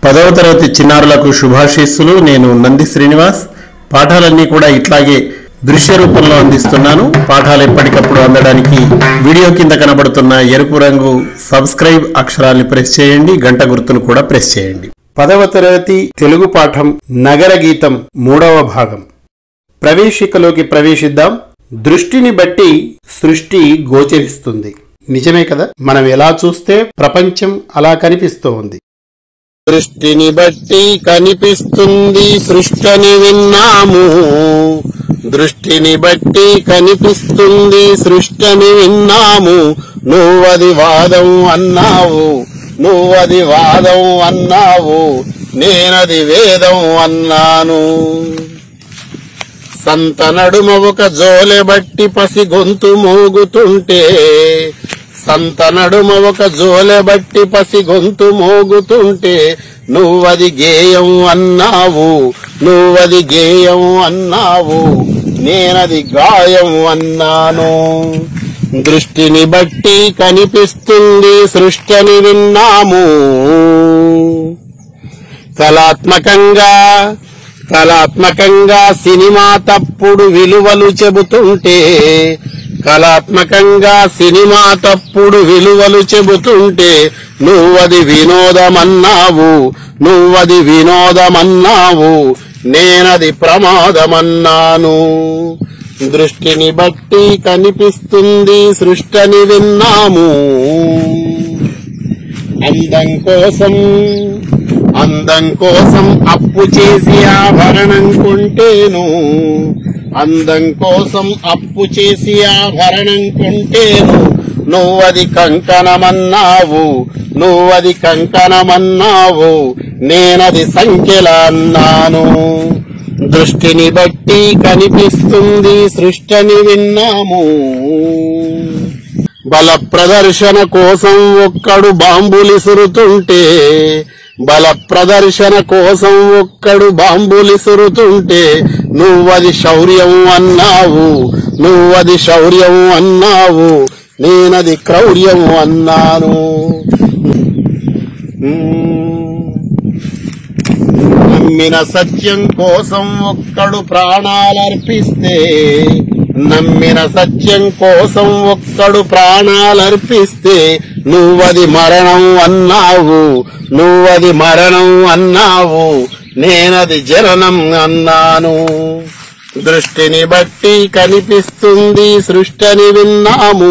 పదవ తరగతి చిన్నారులకు శుభాశీస్సులు నేను నంది శ్రీనివాస్ పాఠాలన్నీ కూడా ఇట్లాగే దృశ్య రూపంలో అందిస్తున్నాను పాఠాలు ఎప్పటికప్పుడు అందడానికి వీడియో కింద కనబడుతున్న ఎరుపు రంగు సబ్స్క్రైబ్ అక్షరాన్ని ప్రెస్ చేయండి గంట గుర్తును కూడా ప్రెస్ చేయండి పదవ తరగతి తెలుగు పాఠం నగర గీతం మూడవ భాగం ప్రవేశికలోకి ప్రవేశిద్దాం దృష్టిని బట్టి సృష్టి గోచరిస్తుంది నిజమే కదా మనం ఎలా చూస్తే ప్రపంచం అలా కనిపిస్తూ ఉంది దృష్టిని బట్టి కనిపిస్తుంది సృష్టిని విన్నాము దృష్టిని బట్టి కనిపిస్తుంది సృష్టిని విన్నాము నువ్వది వాదం అన్నావు నువ్వది వాదం అన్నావు నేనది వేదం అన్నాను సంత నడుమ ఒక జోలె బట్టి పసి గొంతు మోగుతుంటే సంత నడుమ ఒక జోలె బట్టి పసి గొంతు మోగుతుంటే నువ్వది గేయం అన్నావు నువ్వది గేయం అన్నావు నేనది గాయం అన్నాను దృష్టిని బట్టి కనిపిస్తుంది సృష్టిని విన్నాము కళాత్మకంగా కళాత్మకంగా సినిమా తప్పుడు విలువలు చెబుతుంటే కళాత్మకంగా సినిమా తప్పుడు విలువలు చెబుతుంటే నువ్వది వినోదమన్నావు నువ్వది వినోదమన్నావు నేనది ప్రమాదమన్నాను దృష్టిని బట్టి కనిపిస్తుంది సృష్టిని విన్నాము అందం కోసం అందం కోసం అప్పు చేసి ఆభరణం కొంటేను అందం కోసం అప్పు చేసి ఆభరణం కొంటేను నువ్వది కంకణమన్నావు నువ్వది కంకణమన్నావు నేనది సంఖ్యల అన్నాను దృష్టిని బట్టి కనిపిస్తుంది సృష్టిని విన్నాము బల ప్రదర్శన కోసం ఒక్కడు బాంబులిసురుతుంటే బల ప్రదర్శన కోసం ఒక్కడు బాంబులిసురుతుంటే నువ్వది శౌర్యం అన్నావు నువ్వది శౌర్యం అన్నావు నేనది క్రౌర్యం అన్నాను నమ్మిన సత్యం కోసం ఒక్కడు ప్రాణాలర్పిస్తే నమ్మిన సత్యం కోసం ఒక్కడు ప్రాణాలర్పిస్తే నువ్వది మరణం అన్నావు నువ్వది మరణం అన్నావు నేనది జననం అన్నాను దృష్టిని బట్టి కనిపిస్తుంది సృష్టిని విన్నాము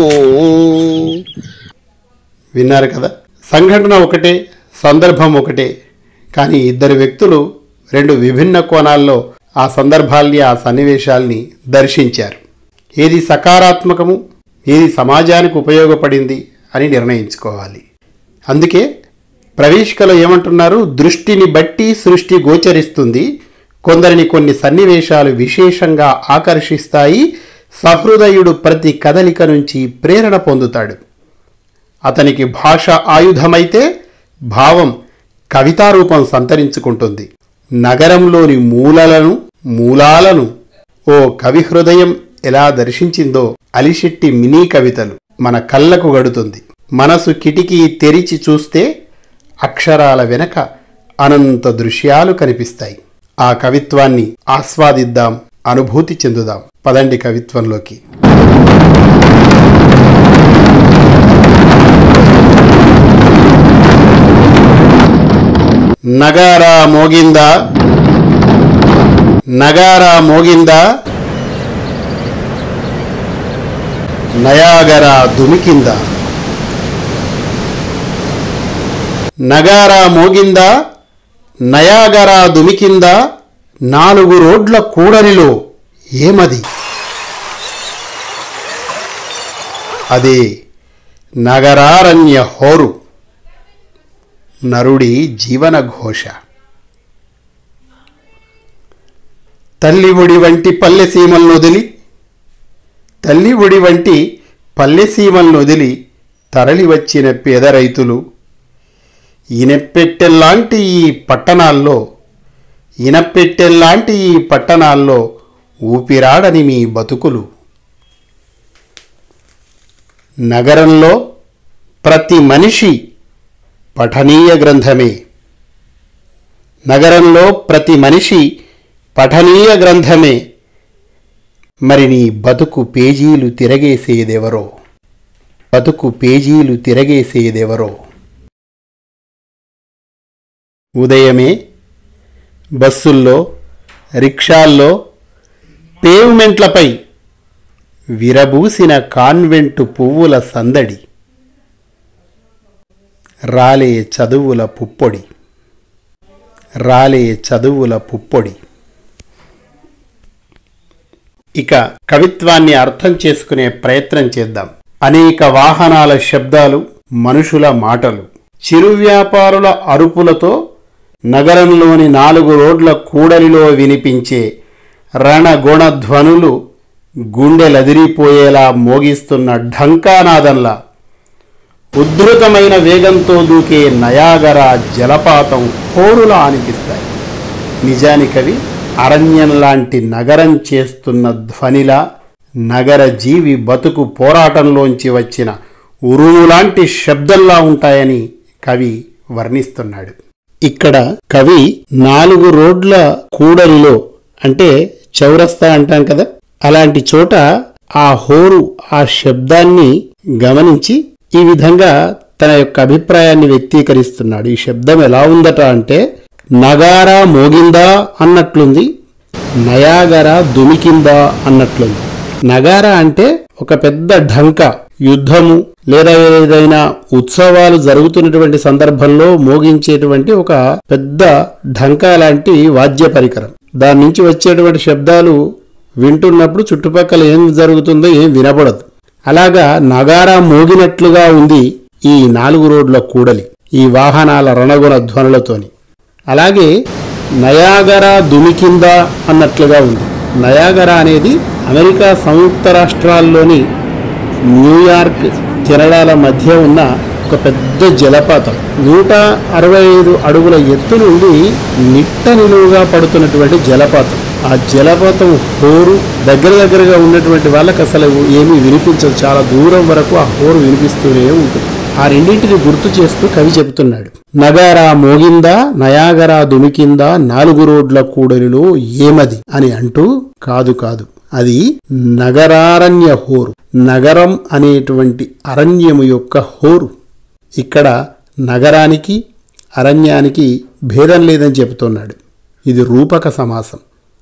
విన్నారు కదా సంఘటన ఒకటే సందర్భం ఒకటే కానీ ఇద్దరు వ్యక్తులు రెండు విభిన్న కోణాల్లో ఆ సందర్భాల్ని ఆ సన్నివేశాల్ని దర్శించారు ఏది సకారాత్మకము ఏది సమాజానికి ఉపయోగపడింది అని నిర్ణయించుకోవాలి అందుకే ప్రవేశికలో ఏమంటున్నారు దృష్టిని బట్టి సృష్టి గోచరిస్తుంది కొందరిని కొన్ని సన్నివేశాలు విశేషంగా ఆకర్షిస్తాయి సహృదయుడు ప్రతి కదలిక నుంచి ప్రేరణ పొందుతాడు అతనికి భాష ఆయుధమైతే భావం కవితారూపం సంతరించుకుంటుంది నగరంలోని మూలలను మూలాలను ఓ కవి హృదయం ఎలా దర్శించిందో అలిశెట్టి మినీ కవితలు మన కళ్ళకు గడుతుంది మనసు కిటికీ తెరిచి చూస్తే అక్షరాల వెనక అనంత దృశ్యాలు కనిపిస్తాయి ఆ కవిత్వాన్ని ఆస్వాదిద్దాం అనుభూతి చెందుదాం పదండి కవిత్వంలోకి నగారా మోగిందా నగారా మోగిందా నయాగరా దుమికిందా నగారా మోగిందా నయాగరా దుమికిందా నాలుగు రోడ్ల కూడలిలో ఏమది అదే నగరారణ్య హోరు నరుడి జీవన ఘోష తల్లి ఒడి వంటి పల్లె సీమలను వదిలి తల్లి ఒడి వంటి పల్లె సీమలను వదిలి తరలి వచ్చిన పేద రైతులు ఇనపెట్టెల్లాంటి ఈ పట్టణాల్లో ఇనపెట్టెల్లాంటి ఈ పట్టణాల్లో ఊపిరాడని మీ బతుకులు నగరంలో ప్రతి మనిషి పఠనీయ గ్రంథమే నగరంలో ప్రతి మనిషి పఠనీయ గ్రంథమే మరి నీ బతుకు పేజీలు తిరగేసేదెవరో బతుకు పేజీలు తిరగేసేదెవరో ఉదయమే బస్సుల్లో రిక్షాల్లో పేవ్మెంట్లపై విరబూసిన కాన్వెంటు పువ్వుల సందడి రాలే చదువుల పుప్పొడి రాలే చదువుల పుప్పొడి ఇక కవిత్వాన్ని అర్థం చేసుకునే ప్రయత్నం చేద్దాం అనేక వాహనాల శబ్దాలు మనుషుల మాటలు చిరు వ్యాపారుల అరుపులతో నగరంలోని నాలుగు రోడ్ల కూడలిలో వినిపించే రణగుణ ధ్వనులు గుండెలదిరిపోయేలా మోగిస్తున్న ఢంకానాదంలా ఉద్ధృతమైన వేగంతో దూకే నయాగరా జలపాతం హోరులా అనిపిస్తాయి నిజానికవి అరణ్యం లాంటి నగరం చేస్తున్న ధ్వనిలా నగర జీవి బతుకు పోరాటంలోంచి వచ్చిన ఉరుములాంటి శబ్దంలా ఉంటాయని కవి వర్ణిస్తున్నాడు ఇక్కడ కవి నాలుగు రోడ్ల కూడలిలో అంటే చౌరస్తా అంటాం కదా అలాంటి చోట ఆ హోరు ఆ శబ్దాన్ని గమనించి ఈ విధంగా తన యొక్క అభిప్రాయాన్ని వ్యక్తీకరిస్తున్నాడు ఈ శబ్దం ఎలా ఉందట అంటే నగారా మోగిందా అన్నట్లుంది నయాగరా దుమికిందా అన్నట్లుంది నగారా అంటే ఒక పెద్ద ఢంక యుద్ధము లేదా ఏదైనా ఉత్సవాలు జరుగుతున్నటువంటి సందర్భంలో మోగించేటువంటి ఒక పెద్ద ఢంకా లాంటి వాద్య పరికరం దాని నుంచి వచ్చేటువంటి శబ్దాలు వింటున్నప్పుడు చుట్టుపక్కల ఏం జరుగుతుందో ఏం వినపడదు అలాగా నగారా మోగినట్లుగా ఉంది ఈ నాలుగు రోడ్ల కూడలి ఈ వాహనాల రణగుణ ధ్వనులతోని అలాగే నయాగరా దుమికిందా అన్నట్లుగా ఉంది నయాగరా అనేది అమెరికా సంయుక్త రాష్ట్రాల్లోని న్యూయార్క్ కెనడాల మధ్య ఉన్న ఒక పెద్ద జలపాతం నూట అరవై ఐదు అడుగుల ఎత్తు నుండి నిట్ట నిలువుగా పడుతున్నటువంటి జలపాతం ఆ జలపాతం హోరు దగ్గర దగ్గరగా ఉన్నటువంటి వాళ్ళకి అసలు ఏమీ వినిపించదు చాలా దూరం వరకు ఆ హోరు వినిపిస్తూనే ఉంటుంది ఆ రెండింటిని గుర్తు చేస్తూ కవి చెబుతున్నాడు నగారా మోగిందా నయాగరా దుమికిందా నాలుగు రోడ్ల కూడలిలో ఏమది అని అంటూ కాదు కాదు అది నగరారణ్య హోరు నగరం అనేటువంటి అరణ్యము యొక్క హోరు ఇక్కడ నగరానికి అరణ్యానికి భేదం లేదని చెబుతున్నాడు ఇది రూపక సమాసం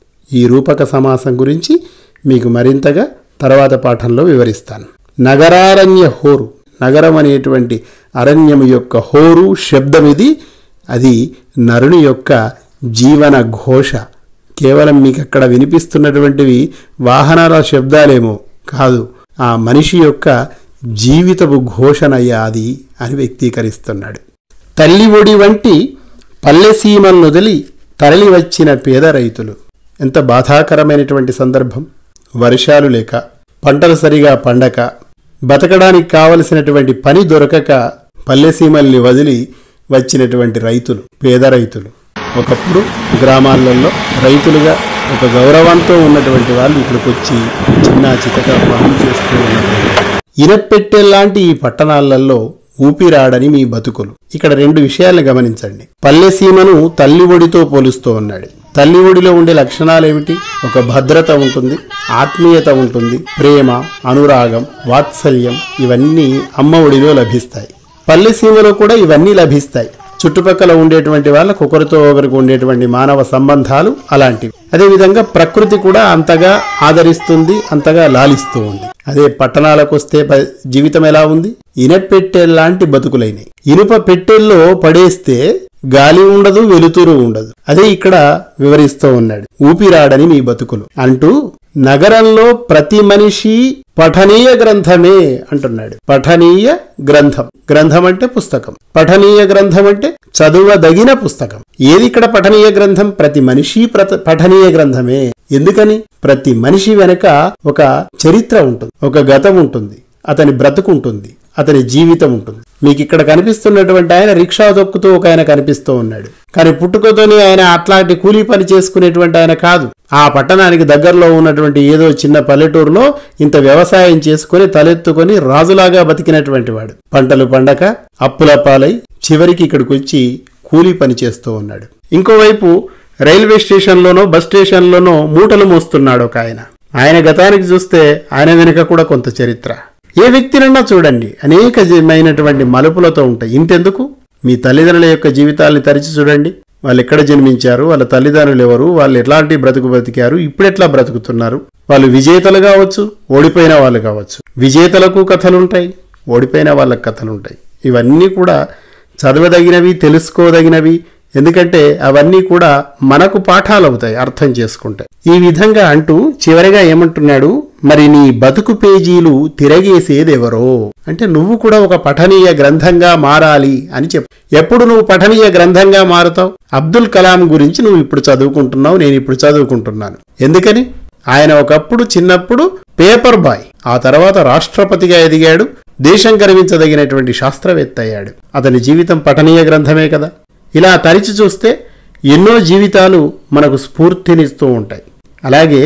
ఈ రూపక సమాసం గురించి మీకు మరింతగా తర్వాత పాఠంలో వివరిస్తాను నగరారణ్య హోరు నగరం అనేటువంటి అరణ్యము యొక్క హోరు శబ్దం ఇది అది నరుని యొక్క జీవన ఘోష కేవలం మీకు అక్కడ వినిపిస్తున్నటువంటివి వాహనాల శబ్దాలేమో కాదు ఆ మనిషి యొక్క జీవితపు ఘోషణయ్య అది అని వ్యక్తీకరిస్తున్నాడు తల్లి ఒడి వంటి పల్లెసీమలను వదిలి తరలి వచ్చిన పేద రైతులు ఎంత బాధాకరమైనటువంటి సందర్భం వర్షాలు లేక పంటలు సరిగా పండక బతకడానికి కావలసినటువంటి పని దొరకక పల్లెసీమల్ని వదిలి వచ్చినటువంటి రైతులు పేద రైతులు ఒకప్పుడు గ్రామాలలో రైతులుగా ఒక గౌరవంతో ఉన్నటువంటి వాళ్ళు ఇక్కడికి వచ్చి చిన్న చితక పనులు చేస్తూ ఉన్నటువంటి ఇనపెట్టెల్లాంటి ఈ పట్టణాలలో ఊపిరాడని మీ బతుకులు ఇక్కడ రెండు విషయాలను గమనించండి పల్లెసీమను తల్లి ఒడితో పోలుస్తూ ఉన్నాడు తల్లి ఒడిలో ఉండే లక్షణాలు ఏమిటి ఒక భద్రత ఉంటుంది ఆత్మీయత ఉంటుంది ప్రేమ అనురాగం వాత్సల్యం ఇవన్నీ అమ్మ ఒడిలో లభిస్తాయి పల్లెసీమలో కూడా ఇవన్నీ లభిస్తాయి చుట్టుపక్కల ఉండేటువంటి వాళ్ళకు ఒకరితో ఒకరికి ఉండేటువంటి మానవ సంబంధాలు అలాంటివి అదేవిధంగా ప్రకృతి కూడా అంతగా ఆదరిస్తుంది అంతగా లాలిస్తూ ఉంది అదే పట్టణాలకు వస్తే ప- జీవితం ఎలా ఉంది ఇనపెట్టెల్లాంటి బతుకులైనవి ఇనుప పెట్టెల్లో పడేస్తే గాలి ఉండదు వెలుతురు ఉండదు అదే ఇక్కడ వివరిస్తూ ఉన్నాడు ఊపిరాడని మీ బతుకులు అంటూ నగరంలో ప్రతి మనిషి పఠనీయ గ్రంథమే అంటున్నాడు పఠనీయ గ్రంథం గ్రంథం అంటే పుస్తకం పఠనీయ గ్రంథం అంటే చదువదగిన పుస్తకం ఏది ఇక్కడ పఠనీయ గ్రంథం ప్రతి మనిషి ప్రత- పఠనీయ గ్రంథమే ఎందుకని ప్రతి మనిషి వెనక ఒక చరిత్ర ఉంటుంది ఒక గతం ఉంటుంది అతని బ్రతుకుంటుంది అతని జీవితం ఉంటుంది మీకు ఇక్కడ కనిపిస్తున్నటువంటి ఆయన రిక్షా తొక్కుతూ ఒక ఆయన కనిపిస్తూ ఉన్నాడు కానీ పుట్టుకతోని ఆయన అట్లాంటి కూలీ పని చేసుకునేటువంటి ఆయన కాదు ఆ పట్టణానికి దగ్గరలో ఉన్నటువంటి ఏదో చిన్న పల్లెటూరులో ఇంత వ్యవసాయం చేసుకుని తలెత్తుకొని రాజులాగా బతికినటువంటి వాడు పంటలు పండక అప్పుల పాలై చివరికి ఇక్కడికి వచ్చి కూలీ పని చేస్తూ ఉన్నాడు ఇంకోవైపు రైల్వే స్టేషన్లోనో బస్ స్టేషన్లోనో మూటలు మోస్తున్నాడు ఒక ఆయన ఆయన గతానికి చూస్తే ఆయన వెనుక కూడా కొంత చరిత్ర ఏ వ్యక్తినన్నా చూడండి అనేకమైనటువంటి మలుపులతో ఉంటాయి ఇంతెందుకు మీ తల్లిదండ్రుల యొక్క జీవితాల్ని తరిచి చూడండి వాళ్ళు ఎక్కడ జన్మించారు వాళ్ళ తల్లిదండ్రులు ఎవరు వాళ్ళు ఎట్లాంటి బ్రతుకు బ్రతికారు ఇప్పుడెట్లా బ్రతుకుతున్నారు వాళ్ళు విజేతలు కావచ్చు ఓడిపోయిన వాళ్ళు కావచ్చు విజేతలకు కథలుంటాయి ఓడిపోయిన వాళ్ళకి కథలుంటాయి ఇవన్నీ కూడా చదవదగినవి తెలుసుకోదగినవి ఎందుకంటే అవన్నీ కూడా మనకు పాఠాలు అవుతాయి అర్థం చేసుకుంటే ఈ విధంగా అంటూ చివరిగా ఏమంటున్నాడు మరి నీ బతుకు పేజీలు తిరగేసేదెవరో అంటే నువ్వు కూడా ఒక పఠనీయ గ్రంథంగా మారాలి అని చెప్పు ఎప్పుడు నువ్వు పఠనీయ గ్రంథంగా మారుతావు అబ్దుల్ కలాం గురించి నువ్వు ఇప్పుడు చదువుకుంటున్నావు నేను ఇప్పుడు చదువుకుంటున్నాను ఎందుకని ఆయన ఒకప్పుడు చిన్నప్పుడు పేపర్ బాయ్ ఆ తర్వాత రాష్ట్రపతిగా ఎదిగాడు దేశం గర్వించదగినటువంటి శాస్త్రవేత్త అయ్యాడు అతని జీవితం పఠనీయ గ్రంథమే కదా ఇలా తరిచి చూస్తే ఎన్నో జీవితాలు మనకు స్ఫూర్తినిస్తూ ఉంటాయి అలాగే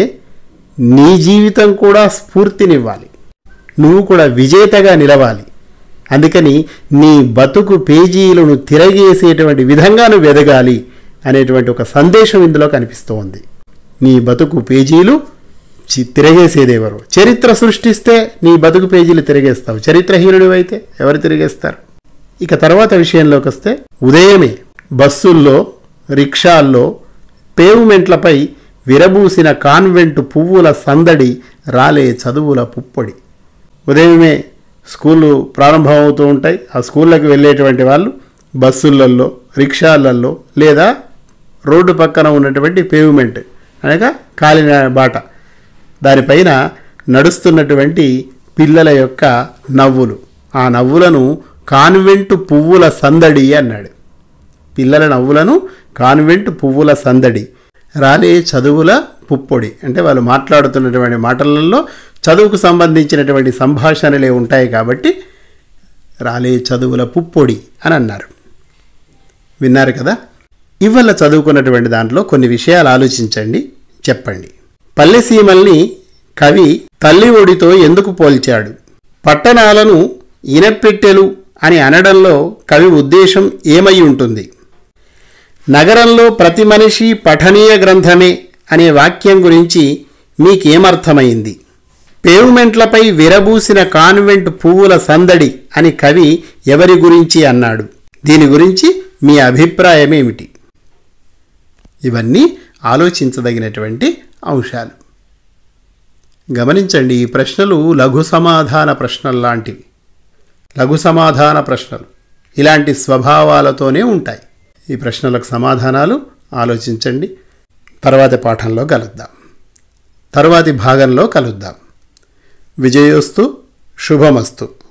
నీ జీవితం కూడా స్ఫూర్తినివ్వాలి నువ్వు కూడా విజేతగా నిలవాలి అందుకని నీ బతుకు పేజీలను తిరగేసేటువంటి విధంగా నువ్వు ఎదగాలి అనేటువంటి ఒక సందేశం ఇందులో కనిపిస్తూ ఉంది నీ బతుకు పేజీలు చి- తిరగేసేదెవరు చరిత్ర సృష్టిస్తే నీ బతుకు పేజీలు తిరగేస్తావు చరిత్రహీనుడు అయితే ఎవరు తిరిగేస్తారు ఇక తర్వాత విషయంలోకి వస్తే ఉదయమే బస్సుల్లో రిక్షాల్లో పేవ్మెంట్లపై విరబూసిన కాన్వెంట్ పువ్వుల సందడి రాలే చదువుల పుప్పొడి ఉదయమే స్కూళ్ళు ప్రారంభమవుతూ ఉంటాయి ఆ స్కూళ్ళకి వెళ్ళేటువంటి వాళ్ళు బస్సులలో రిక్షాలలో లేదా రోడ్డు పక్కన ఉన్నటువంటి పేవ్మెంట్ అనగా కాలిన బాట దానిపైన నడుస్తున్నటువంటి పిల్లల యొక్క నవ్వులు ఆ నవ్వులను కాన్వెంట్ పువ్వుల సందడి అన్నాడు పిల్లల నవ్వులను కాన్వెంట్ పువ్వుల సందడి రాలే చదువుల పుప్పొడి అంటే వాళ్ళు మాట్లాడుతున్నటువంటి మాటలలో చదువుకు సంబంధించినటువంటి సంభాషణలే ఉంటాయి కాబట్టి రాలే చదువుల పుప్పొడి అని అన్నారు విన్నారు కదా ఇవాళ చదువుకున్నటువంటి దాంట్లో కొన్ని విషయాలు ఆలోచించండి చెప్పండి పల్లెసీమల్ని కవి తల్లి ఒడితో ఎందుకు పోల్చాడు పట్టణాలను ఇనపెట్టెలు అని అనడంలో కవి ఉద్దేశం ఏమై ఉంటుంది నగరంలో ప్రతి మనిషి పఠనీయ గ్రంథమే అనే వాక్యం గురించి మీకేమర్థమైంది పేవ్మెంట్లపై విరబూసిన కాన్వెంట్ పువ్వుల సందడి అని కవి ఎవరి గురించి అన్నాడు దీని గురించి మీ అభిప్రాయం ఏమిటి ఇవన్నీ ఆలోచించదగినటువంటి అంశాలు గమనించండి ఈ ప్రశ్నలు లఘు సమాధాన ప్రశ్నలు లాంటివి లఘు సమాధాన ప్రశ్నలు ఇలాంటి స్వభావాలతోనే ఉంటాయి ఈ ప్రశ్నలకు సమాధానాలు ఆలోచించండి తర్వాతి పాఠంలో కలుద్దాం తర్వాతి భాగంలో కలుద్దాం విజయోస్తు శుభమస్తు